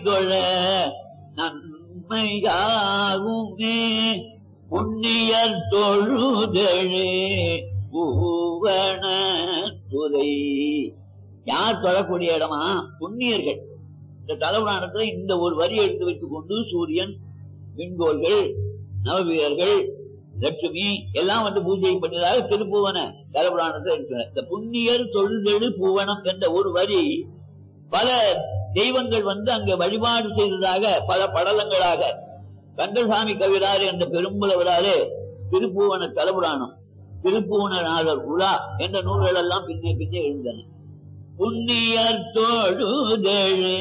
தொழ நன்மையாகுமே புண்ணியர் தொழுதழே பூவன துறை யார் தொழக்கூடிய இடமா புண்ணியர்கள் இந்த தலைவராணத்துல இந்த ஒரு வரி எடுத்து வைத்துக் கொண்டு சூரியன் விண்கோள்கள் நவவீரர்கள் லட்சுமி எல்லாம் வந்து பூஜை பண்ணதாக திருப்புவன தலைவராணத்தில் இருக்கிற இந்த புண்ணியர் தொழுதெழு பூவனம் என்ற ஒரு வரி பல தெய்வங்கள் வந்து அங்க வழிபாடு செய்ததாக பல படலங்களாக கந்தசாமி கவிராறு என்ற பெரும்புலவராறு திருப்பூவன தலபுராணம் திருப்பூவனாளர் உலா என்ற நூல்கள் எல்லாம் பின்னே பின்னே எழுந்தன புண்ணியர் தொழுதழு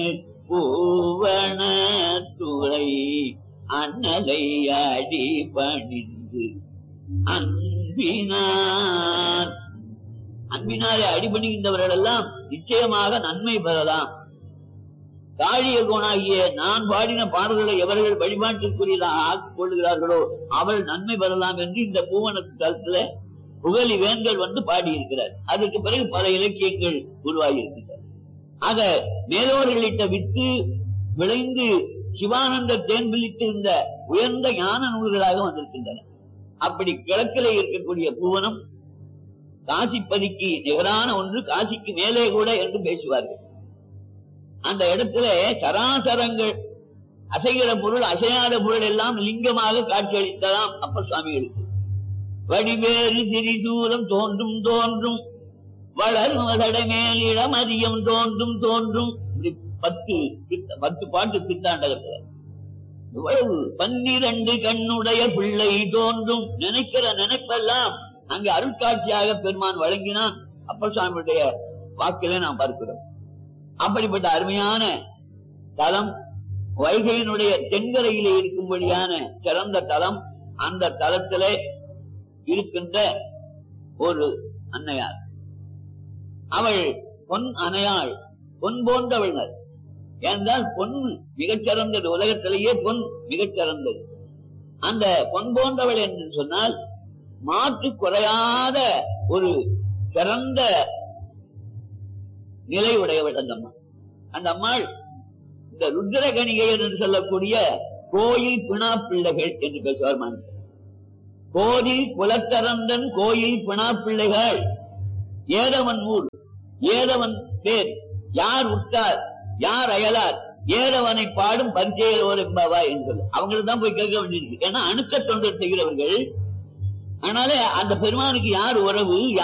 பூவன துறை அண்ணலை அடி பணிந்து அன்பினார் அன்பினாலே அடிபணிகின்றவர்கள் எல்லாம் நிச்சயமாக நன்மை பெறலாம் காளிய கோணாகிய நான் பாடின பாடல்களை எவர்கள் வழிபாட்டிற்குரியதாக ஆக்கிக் கொள்கிறார்களோ அவள் நன்மை பெறலாம் என்று இந்த பூவனத்து தளத்துல புகழி வேந்தர் வந்து பாடியிருக்கிறார் அதற்கு பிறகு பல இலக்கியங்கள் உருவாகி இருக்கின்றன ஆக மேலோர்களிட்ட வித்து விளைந்து சிவானந்த தேன் விழித்து இந்த உயர்ந்த ஞான நூல்களாக வந்திருக்கின்றன அப்படி கிழக்கிலே இருக்கக்கூடிய பூவனம் காசிப்பதிக்கு நிகரான ஒன்று காசிக்கு மேலே கூட என்று பேசுவார்கள் அந்த இடத்துல சராசரங்கள் அசைகிற பொருள் அசையாத பொருள் எல்லாம் லிங்கமாக காட்சியளித்ததாம் அப்ப சுவாமிகளுக்கு வடிவேறு திரிசூலம் தோன்றும் தோன்றும் வளரும் வடமேல் இளம் அதிகம் தோன்றும் தோன்றும் இப்படி பத்து பித்த- பத்து பாட்டு பித்தாண்டகத்துல இவ்வளவு பன்னிரண்டு கண்ணுடைய பிள்ளை தோன்றும் நினைக்கிற நினைப்பெல்லாம் அங்கு அருட்காட்சியாக பெருமான் வழங்கினான் அப்ப சுவாமியுடைய வாக்கிலே நாம் பார்க்கிறோம் அப்படிப்பட்ட அருமையான தலம் வைகையினுடைய தென்கரையிலே இருக்கும்படியான சிறந்த தலம் அந்த தலத்திலே இருக்கின்ற ஒரு அன்னையார் அவள் பொன் அணையாள் பொன் போன்றவள் ஏனென்றால் பொன் மிகச் சிறந்தது உலகத்திலேயே பொன் மிகச் சிறந்தது அந்த பொன் போன்றவள் என்று சொன்னால் மாற்று குறையாத ஒரு சிறந்த நிலை உடையவள் அந்த அம்மா அந்த அம்மாள் இந்த ருத்ரகணிகையர் என்று சொல்லக்கூடிய கோயில் பிணா பிள்ளைகள் என்று பேசுவார் மாநில கோயில் குலக்கரந்தன் கோயில் பிணா பிள்ளைகள் ஏதவன் ஊர் ஏதவன் பேர் யார் உட்கார் யார் அயலார் ஏதவனை பாடும் பரிச்சையோர் என்பவா என்று சொல்லு அவங்களுக்கு தான் போய் கேட்க வேண்டியிருக்கு ஏன்னா அணுக்க தொண்டர் செய்கிறவர்கள் அதனால அந்த பெருமானுக்கு யார் உறவு